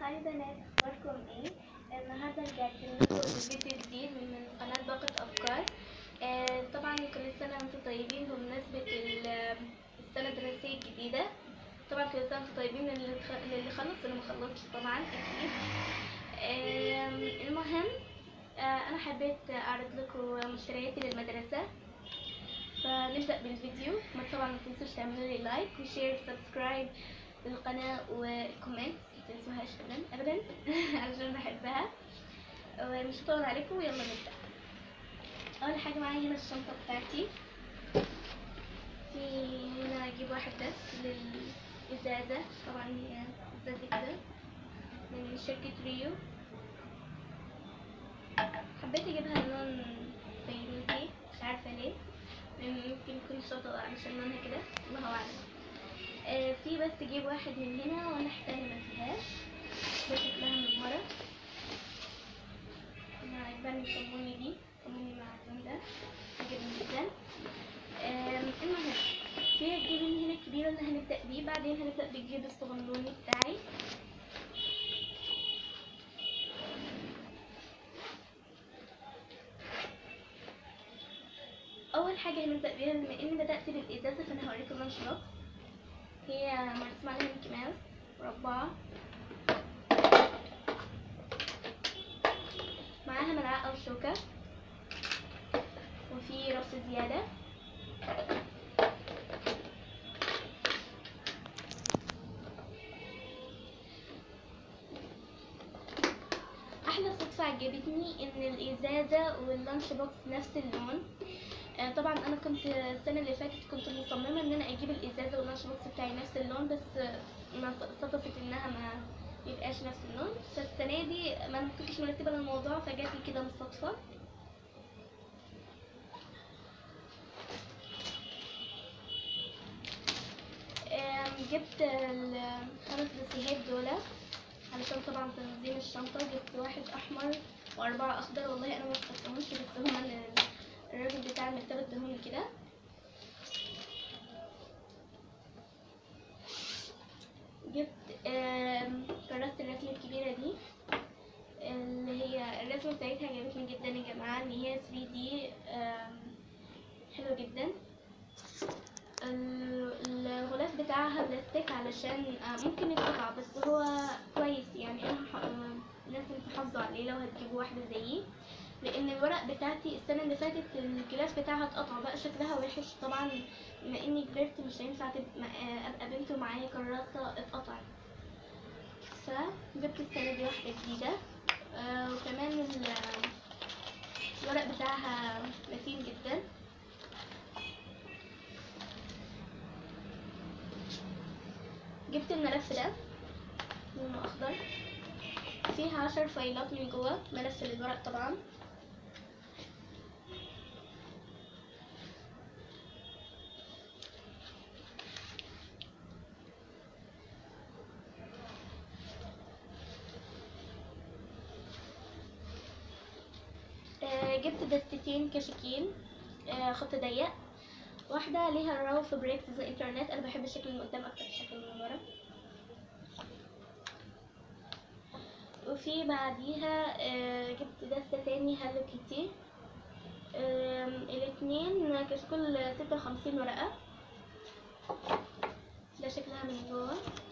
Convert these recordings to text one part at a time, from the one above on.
هاي بنات اخباركم ايه النهارده رجعت لكم بفيديو جديد من قناه باقه افكار آه طبعا كل سنه وانتم طيبين بمناسبه ال- السنه الدراسيه الجديده طبعا كل سنه وانتم طيبين للي خ- للي خلص واللي ما خلصش طبعا اكيد آم، المهم آه انا حبيت اعرض لكم مشترياتي للمدرسه فنبدا بالفيديو ما طبعا ما تنسوش تعملوا لي لايك وشير سبسكرايب للقناه وكومنت ما تنسوهاش ابدا ابدا علشان بحبها ومش هطول عليكم ويلا نبدا اول حاجه معايا هنا الشنطه بتاعتي في هنا اجيب واحد بس للازازه طبعا هي ازازه كده من شركه ريو حبيت اجيبها لون فيروزي مش عارفه ليه ممكن يكون شاطئ علشان لونها كده الله اعلم آه في بس اجيب واحد من هنا والناحيه التانية ما فيهاش ده شكلها من ورا انا عجباني الصابوني دي صابوني المعجون ده عجبني جدا آم، المهم في الجيب من هنا الكبير اللي هنبدأ بيه بعدين هنبدأ بالجيب الصغنوني بتاعي اول حاجه هنبدا بيها بما اني بدات بالازازه فانا هوريكم لانش بوكس هي مرسوم عليها ميكي ماوس مربعه معاها ملعقه وشوكه وفي رص زياده احلى صدفه عجبتني ان الازازه واللانش بوكس نفس اللون آه، طبعا انا كنت السنه اللي فاتت كنت مصممه ان انا اجيب الازازه واللانش بوكس بتاعي نفس اللون بس آه، ما صدفت انها ما يبقاش نفس اللون فالسنه دي ما كنتش مرتبه للموضوع فجات لي كده بالصدفه آم، جبت الخمس بسيهات دول علشان طبعا تنظيم الشنطه جبت واحد احمر واربعه اخضر والله انا ما اخترتهمش بس هما اللي الراجل بتاع المكتبة اداهولي كده جبت آم، كراسة الرسم الكبيرة دي اللي هي الرسمة بتاعتها عجبتني جدا يا جماعة ان هي 3D آم، حلوة جدا ال- الغلاف بتاعها بلاستيك علشان آه، ممكن يتقطع بس هو كويس يعني انا هح- آه، لازم تحافظوا عليه لو هتجيبوا واحدة زيه لان الورق بتاعتي السنه اللي فاتت الجلاس بتاعها اتقطع بقى شكلها وحش طبعا بما اني كبرت مش هينفع تبقى آه، ابقى بنت ومعايا كراسه اتقطعت فجبت السنه دي واحده جديده آه، وكمان ال- الورق بتاعها متين جدا جبت الملف ده لونه اخضر فيها عشر فايلات من جوه ملف للورق طبعا آه، جبت دستتين كشاكيل آه، خط ضيق واحدة ليها راوف بريكس زي الانترنت انا بحب الشكل من قدام اكتر من الشكل من ورا وفي بعديها آه، جبت دستة تاني هالو كيتي آم، الاتنين كشكل ستة وخمسين ورقة ده شكلها من جوه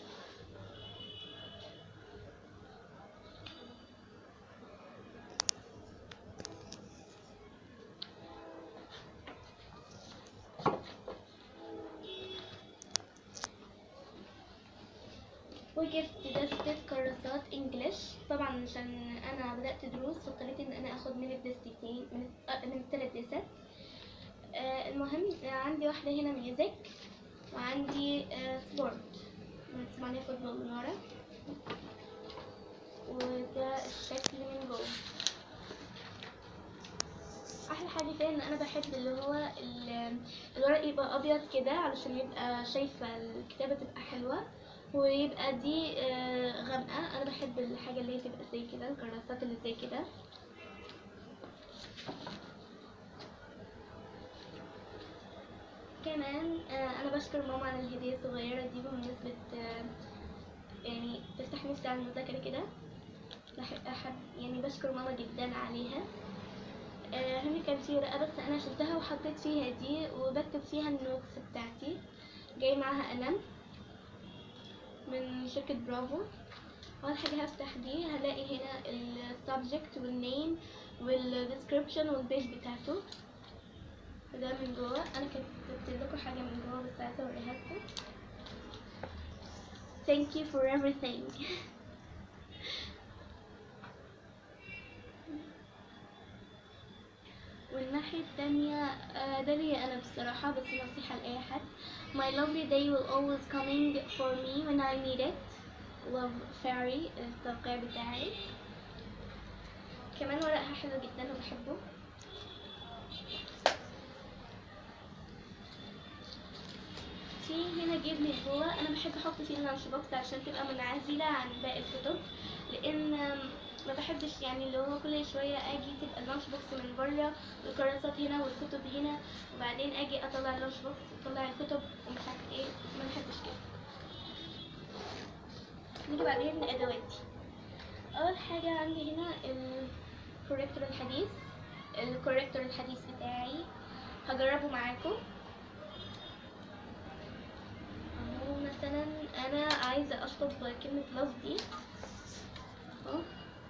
وجبت دستة كراسات انجلش طبعا عشان انا بدأت دروس فاضطريت ان انا اخد من الدستتين من آه، من الثلاث دست آه، المهم آه، عندي واحدة هنا ميوزك وعندي آه، سبورت مرسوم عليها فوتبول من ورا وده الشكل من جوه احلى حاجه فيها ان انا بحب اللي هو ال- الورق يبقى ابيض كده علشان يبقى شايفه الكتابه تبقى حلوه ويبقى دي آه، غامقه انا بحب الحاجه اللي هي تبقى زي كده الكراسات اللي زي كده كمان آه، انا بشكر ماما على الهديه الصغيره دي بمناسبه آه، يعني تفتح نفسي على المذاكرة كده بح- أحب يعني بشكر ماما جدا عليها آه، هنا كان في ورقة بس أنا شلتها وحطيت فيها دي وبكتب فيها النوتس بتاعتي جاي معاها قلم من شركة برافو أول حاجة هفتح دي هلاقي هنا السبجكت والنيم والديسكريبشن والبيج بتاعته ده من جوه أنا كتبت لكم حاجة من جوه بس عايزة أوريها لكم Thank you for everything والناحية التانية آه، ده ليا أنا بصراحة بس نصيحة لأي حد My lovely day will always coming for me when I need it Love Fairy التوقيع بتاعي كمان ورقها حلو جدا وبحبه في هنا جيب من جوه انا بحب احط فيه اللانش بوكس عشان تبقى منعزله عن باقي الكتب لان ما بحبش يعني اللي هو كل شويه اجي تبقى اللانش بوكس من بره والكراسات هنا والكتب هنا وبعدين اجي اطلع اللانش بوكس واطلع الكتب ومش عارفه ايه ما بحبش كده نيجي بعدين لادواتي اول حاجه عندي هنا الكوريكتور الحديث الكوريكتور الحديث بتاعي هجربه معاكم اهو مثلا انا عايزه اشطب كلمه لاف دي اهو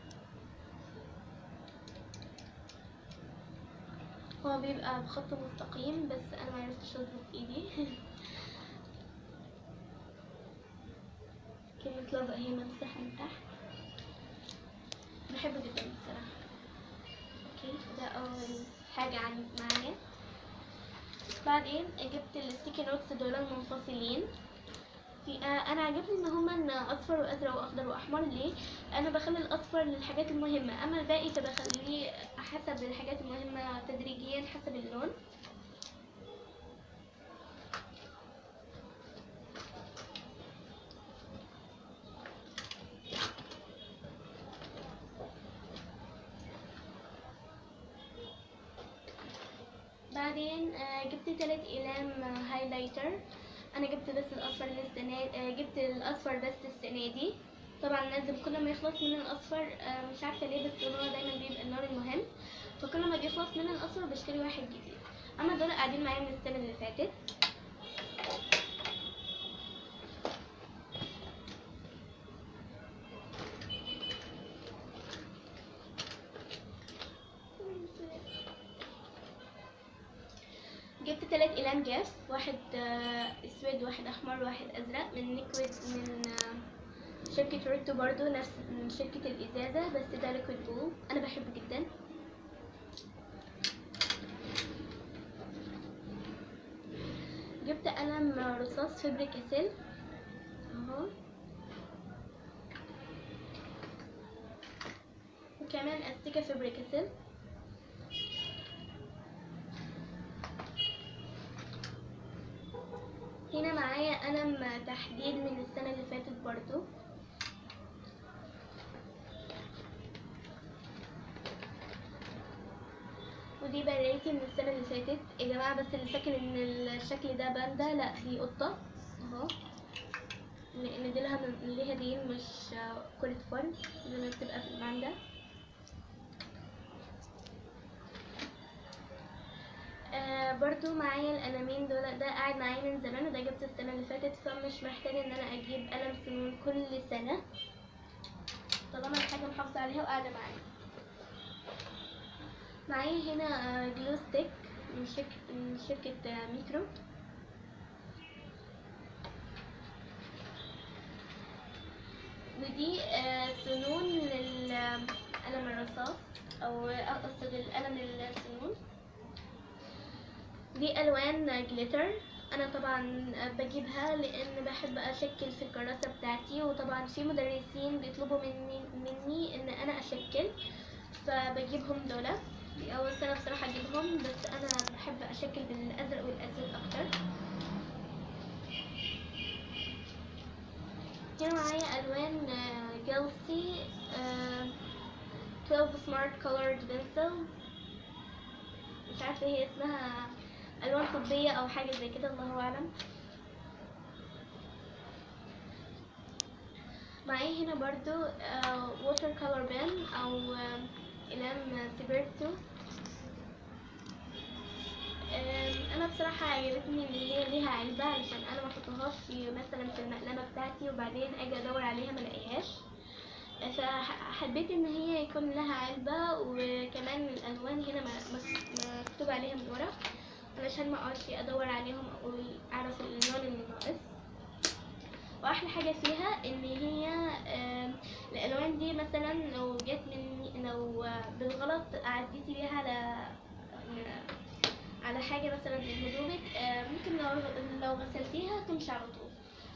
هو بيبقى بخط مستقيم بس انا معرفتش اظبط ايدي كلمة لاف اهي ممسحة من تحت بحبه جدا بصراحة اوكي ده اول حاجة عن معايا بعدين جبت الستيكي نوتس دول منفصلين في آه انا عجبني ان هما ان اصفر وازرق واخضر واحمر ليه انا بخلي الاصفر للحاجات المهمه اما الباقي فبخليه حسب الحاجات المهمه تدريجيا حسب اللون بعدين آه، جبت تلات اقلام هايلايتر انا جبت بس الاصفر للسنه آه، جبت الاصفر بس السنه دي طبعا لازم كل ما يخلص من الاصفر آه، مش عارفه ليه بس هو دايما بيبقى اللون المهم فكل ما بيخلص من الاصفر بشتري واحد جديد اما دول قاعدين معايا من السنه اللي فاتت جبت تلات اقلام جاف واحد آه، اسود واحد احمر واحد ازرق من ليكويد من آه، شركة ريتو برضو نفس من شركة الازازة بس ده ليكويد بلو انا بحبه جدا جبت قلم رصاص فبريك اسيل اهو وكمان استيكة فبريك اسيل هنا معايا قلم تحديد من السنة اللي فاتت برضو ودي بريتي من السنة اللي فاتت يا جماعة بس اللي فاكر ان الشكل ده باندا لا دي قطة اهو لان دي لها ليها دين مش كرة فرد زي ما بتبقى في الباندا آه برضو معايا القلمين دول ده قاعد معايا من زمان وده جبته السنة اللي فاتت فمش محتاجة ان انا اجيب قلم سنون كل سنة طالما الحاجة محافظة عليها وقاعدة معايا معايا هنا جلو ستيك من شركة من شركة آه، ميكرو ودي آه، سنون للقلم الرصاص او اقصد القلم السنون دي الوان جليتر انا طبعا بجيبها لان بحب اشكل في الكراسه بتاعتي وطبعا في مدرسين بيطلبوا مني مني ان انا اشكل فبجيبهم دول دي اول سنه بصراحه اجيبهم بس انا بحب اشكل بالازرق والاسود اكتر هنا معايا الوان جلسي 12 سمارت colored pencils مش عارفه هي اسمها الوان طبيه او حاجه زي كده الله اعلم معايا هنا برضو ووتر كولر بين او آه، اقلام سيبرتو آم، انا بصراحه عجبتني ان هي ليها علبه علشان انا ما احطهاش في مثلا في المقلمه بتاعتي وبعدين اجي ادور عليها ما الاقيهاش فحبيت ان هي يكون لها علبه وكمان الالوان هنا م- م- مكتوب عليها من ورا علشان ما اقعدش ادور عليهم او اعرف اللون اللي ناقص واحلى حاجه فيها ان هي آم، الالوان دي مثلا لو جت من لو بالغلط عديتي بيها على على حاجه مثلا من هدومك آه، ممكن لو لو غسلتيها تمشي على طول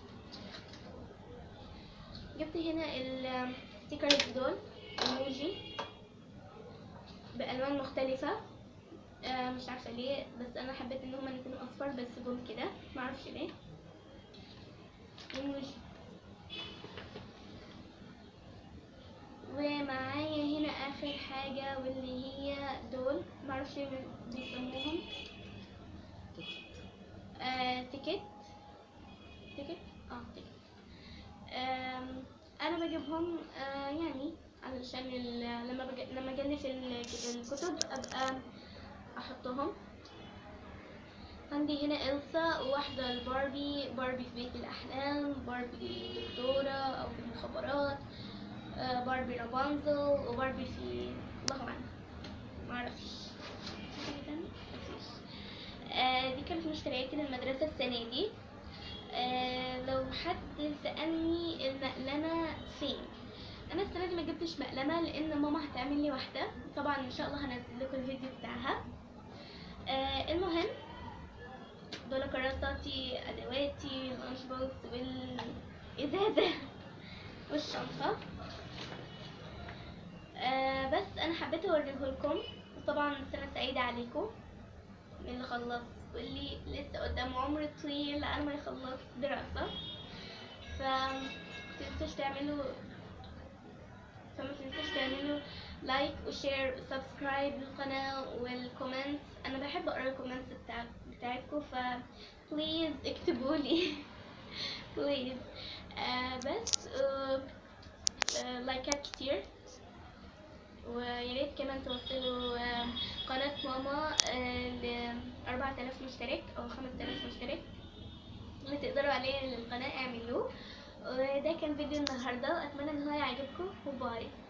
جبت هنا الستيكرز دول ايموجي بالوان مختلفه آه، مش عارفه ليه بس انا حبيت ان هما يكونوا اصفر بس جم كده معرفش ليه ايموجي ومعايا هنا اخر حاجه واللي هي دول معرفش ليه بيسموهم آه، تيكت تيكت اه تيكت آم، انا بجيبهم آه، يعني علشان ال- لما بج... لما اجلس ال- الكتب ابقى احطهم عندي هنا إلسا وواحدة الباربي باربي في بيت الأحلام باربي دكتورة أو في المخابرات آه، باربي رابنزل وباربي في الله أعلم معرفش في حاجة تانية؟ مفيش آه، دي كانت مشترياتي للمدرسة السنة دي آه، لو حد سألني المقلمة فين أنا السنة دي ما جبتش مقلمة لأن ماما هتعمل لي واحدة طبعا إن شاء الله هنزل لكم الفيديو بتاعها آه، المهم دول كراساتي أدواتي اللانش بوكس والإزازة والشنطة آه، بس أنا حبيت أوريهولكم وطبعا سنة سعيدة عليكم اللي خلص واللي لسه قدامه عمر طويل على ما يخلص دراسة ف متنسوش تعملوا فما تنسوش تعملوا لايك وشير وسبسكرايب للقناة والكومنتس أنا بحب أقرأ الكومنتس بتاع بتاعتكم ف بليز اكتبوا لي بليز آه بس آه آه لايكات كتير ويا ريت كمان توصلوا آه، قناة ماما آه، ل 4000 مشترك أو 5000 مشترك اللي تقدروا عليه للقناة اعملوه وده كان فيديو النهاردة وأتمنى إن هو يعجبكم وباي